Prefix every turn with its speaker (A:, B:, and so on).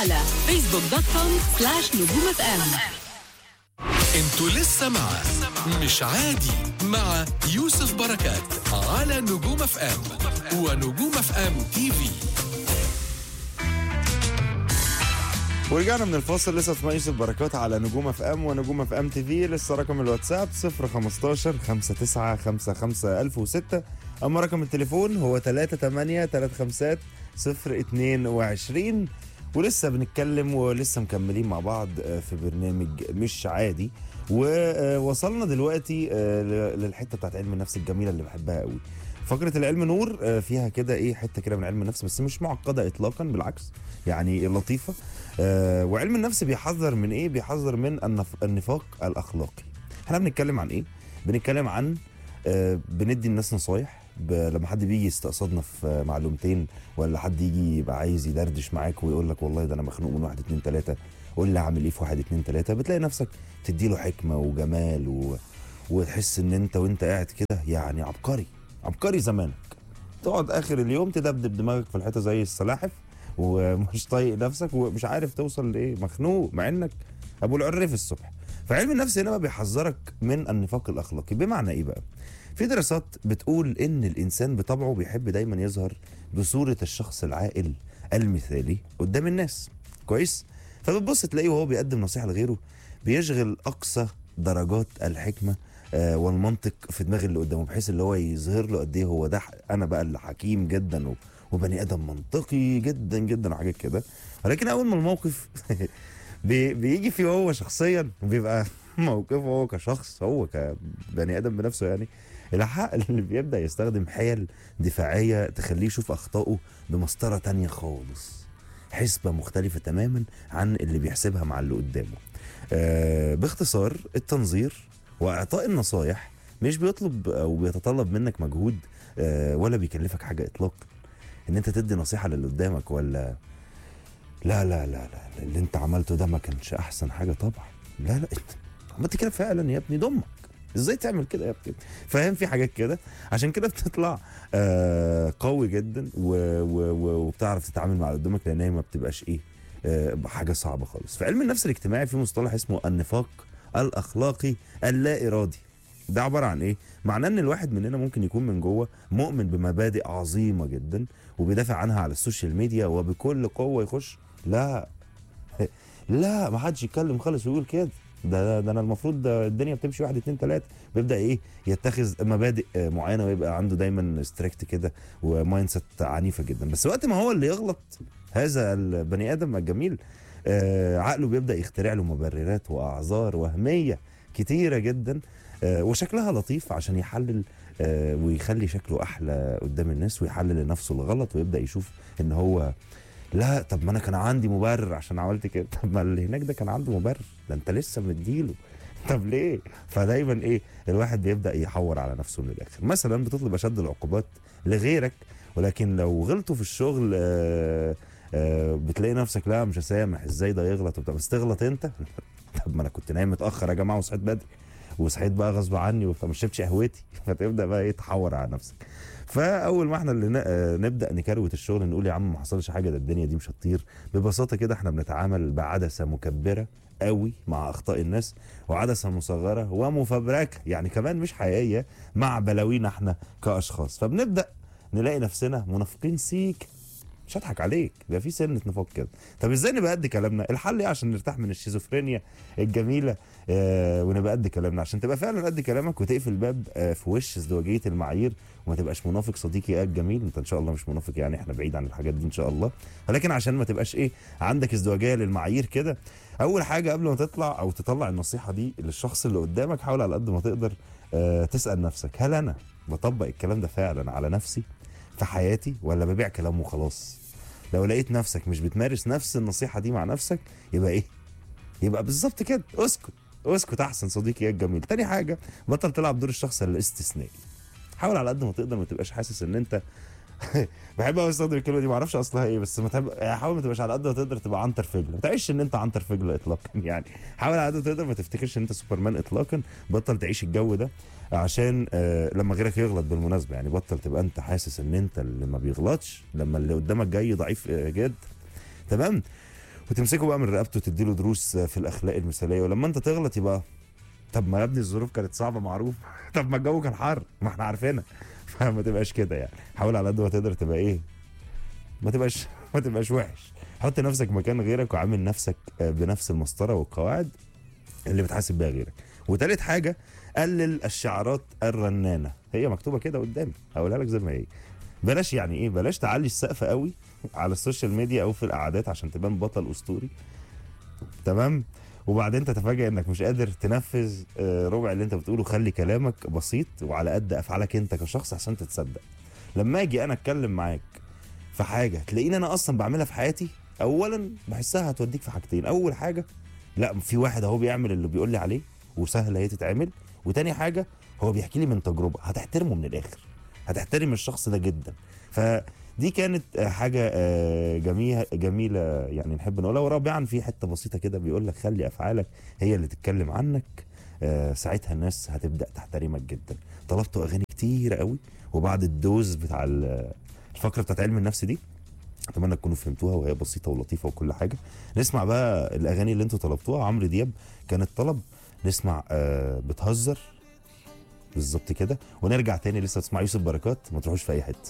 A: على فيسبوك دوت كوم سلاش نجوم اف ام
B: انتوا لسه مع مش عادي مع يوسف بركات على نجوم اف ام ونجوم اف ام تي في
C: ورجعنا من الفاصل لسه اسمها يوسف بركات على نجوم اف ام ونجوم اف ام تي في لسه رقم الواتساب 015 59 55 1006 اما رقم التليفون هو 38 35 022 ولسه بنتكلم ولسه مكملين مع بعض آه، في برنامج مش عادي ووصلنا دلوقتي آه، ل- للحته بتاعت علم النفس الجميله اللي بحبها قوي فقره العلم نور آه، فيها كده ايه حته كده من علم النفس بس مش معقده اطلاقا بالعكس يعني لطيفه آه، وعلم النفس بيحذر من ايه بيحذر من النف- النفاق الاخلاقي احنا بنتكلم عن ايه بنتكلم عن آه، بندي الناس نصايح ب- لما حد بيجي يستقصدنا في آه، معلومتين ولا حد يجي يبقى عايز يدردش معاك ويقول لك والله ده انا مخنوق من واحد اتنين تلاته قول لي اعمل ايه في واحد اتنين تلاته بتلاقي نفسك تديله حكمه وجمال و... وتحس ان انت وانت قاعد كده يعني عبقري عبقري زمانك تقعد اخر اليوم تدبدب دماغك في الحيطه زي السلاحف ومش طايق نفسك ومش عارف توصل لايه مخنوق مع انك ابو العريف الصبح فعلم النفس هنا بقى بيحذرك من النفاق الاخلاقي بمعنى ايه بقى في دراسات بتقول ان الانسان بطبعه بيحب دايما يظهر بصوره الشخص العاقل المثالي قدام الناس كويس فبتبص تلاقيه وهو بيقدم نصيحه لغيره بيشغل اقصى درجات الحكمه آه، والمنطق في دماغ اللي قدامه بحيث اللي هو يظهر له قد ايه هو ده ح- انا بقى اللي حكيم جدا و- وبني ادم منطقي جدا جدا وحاجات كده ولكن اول ما الموقف بي- بيجي فيه هو شخصيا بيبقى موقفه هو كشخص هو كبني ادم بنفسه يعني الحق اللي بيبدا يستخدم حيل دفاعيه تخليه يشوف اخطائه بمسطره تانية خالص حسبه مختلفه تماما عن اللي بيحسبها مع اللي قدامه آه باختصار التنظير واعطاء النصايح مش بيطلب او بيتطلب منك مجهود آه ولا بيكلفك حاجه اطلاقا ان انت تدي نصيحه للي قدامك ولا لا لا لا لا اللي انت عملته ده ما كانش احسن حاجه طبعا لا لا انت عملت كده فعلا يا ابني دمك ازاي تعمل كده يا ابني فاهم في حاجات كده عشان كده بتطلع آه قوي جدا و و و وبتعرف تتعامل مع اللي قدامك لان هي ما بتبقاش ايه آه حاجه صعبه خالص في علم النفس الاجتماعي في مصطلح اسمه النفاق الاخلاقي اللا ارادي ده عباره عن ايه معناه ان الواحد مننا ممكن يكون من جوه مؤمن بمبادئ عظيمه جدا وبيدافع عنها على السوشيال ميديا وبكل قوه يخش لا لا ما حدش يتكلم خالص ويقول كده ده ده انا المفروض ده الدنيا بتمشي واحد اتنين تلاته بيبدا ايه يتخذ مبادئ آه، معينه ويبقى عنده دايما ستريكت كده ومايند سيت عنيفه جدا بس وقت ما هو اللي يغلط هذا البني ادم الجميل آه عقله بيبدا يخترع له مبررات واعذار وهميه كتيره جدا آه وشكلها لطيف عشان يحلل آه ويخلي شكله احلى قدام الناس ويحلل لنفسه الغلط ويبدا يشوف ان هو لا طب ما انا كان عندي مبرر عشان عملت كده طب ما اللي هناك ده كان عنده مبرر ده انت لسه مديله طب ليه فدايما ايه الواحد بيبدا يحور على نفسه من الاخر مثلا بتطلب اشد العقوبات لغيرك ولكن لو غلطوا في الشغل آه آه بتلاقي نفسك لا مش هسامح ازاي ده يغلط وبتاع بس تغلط انت طب ما انا كنت نايم متاخر يا جماعه وصحيت بدري وصحيت بقى غصب عني وبتاع ما شربتش قهوتي فتبدا بقى ايه تحور على نفسك فاول ما احنا اللي ن- آه، نبدا نكروت الشغل نقول يا عم ما حصلش حاجه ده الدنيا دي مش هتطير ببساطه كده احنا بنتعامل بعدسه مكبره قوي مع اخطاء الناس وعدسه مصغره ومفبركه يعني كمان مش حقيقيه مع بلاوينا احنا كاشخاص فبنبدا نلاقي نفسنا منافقين سيك مش هضحك عليك ده في سنه نفاق كده طب ازاي نبقى قد كلامنا الحل ايه عشان نرتاح من الشيزوفرينيا الجميله آه ونبقى قد كلامنا عشان تبقى فعلا قد كلامك وتقفل باب آه في وش ازدواجيه المعايير وما تبقاش منافق صديقي يا الجميل انت ان شاء الله مش منافق يعني احنا بعيد عن الحاجات دي ان شاء الله ولكن عشان ما تبقاش ايه عندك ازدواجيه للمعايير كده اول حاجه قبل ما تطلع او تطلع النصيحه دي للشخص اللي قدامك حاول على قد ما تقدر آه تسال نفسك هل انا بطبق الكلام ده فعلا على نفسي في حياتي ولا ببيع كلام وخلاص لو لقيت نفسك مش بتمارس نفس النصيحه دي مع نفسك يبقى ايه يبقى بالظبط كده اسكت اسكت احسن صديقي يا الجميل تاني حاجه بطل تلعب دور الشخص الاستثنائي حاول على قد ما تقدر ما تبقاش حاسس ان انت بحب قوي استخدم الكلمه دي ما اعرفش اصلها ايه بس ما تحب... يعني حاول ما تبقاش على قد ما تقدر تبقى عنتر فجله ما تعيش ان انت عنتر فجله اطلاقا يعني حاول على قد ما تقدر ما تفتكرش ان انت سوبرمان اطلاقا بطل تعيش الجو ده عشان آه لما غيرك يغلط بالمناسبه يعني بطل تبقى انت حاسس ان انت اللي ما بيغلطش لما اللي قدامك جاي ضعيف آه جد تمام وتمسكه بقى من رقبته وتديله دروس في الاخلاق المثاليه ولما انت تغلط يبقى طب ما يا ابني الظروف كانت صعبه معروف طب ما الجو كان حر ما احنا عارفينها فما تبقاش كده يعني حاول على قد ما تقدر تبقى ايه ما تبقاش ما تبقاش وحش حط نفسك مكان غيرك وعامل نفسك آه، بنفس المسطره والقواعد اللي بتحاسب بيها غيرك وتالت حاجه قلل الشعارات الرنانه هي مكتوبه كده قدامي هقولها لك زي ما هي بلاش يعني ايه بلاش تعلي السقف قوي على السوشيال ميديا او في القعدات عشان تبان بطل اسطوري تمام وبعدين تتفاجئ انك مش قادر تنفذ آه، ربع اللي انت بتقوله خلي كلامك بسيط وعلى قد افعالك انت كشخص عشان تتصدق لما اجي انا اتكلم معاك في حاجه تلاقيني انا اصلا بعملها في حياتي اولا بحسها هتوديك في حاجتين اول حاجه لا في واحد اهو بيعمل اللي بيقول لي عليه وسهله هي تتعمل وتاني حاجه هو بيحكي لي من تجربه هتحترمه من الاخر هتحترم الشخص ده جدا فدي كانت آه، حاجه آه، جميله جميله يعني نحب نقولها ورابعا في حته بسيطه كده بيقول لك خلي افعالك هي اللي تتكلم عنك آه، ساعتها الناس هتبدا تحترمك جدا طلبتوا اغاني كتير قوي وبعد الدوز بتاع ال- الفقره بتاعت علم النفس دي اتمنى تكونوا فهمتوها وهي بسيطه ولطيفه وكل حاجه نسمع بقى الاغاني اللي انتوا طلبتوها عمرو دياب كان الطلب نسمع آه بتهزر بالظبط كده ونرجع تاني لسه تسمع يوسف بركات ما تروحوش في اي حته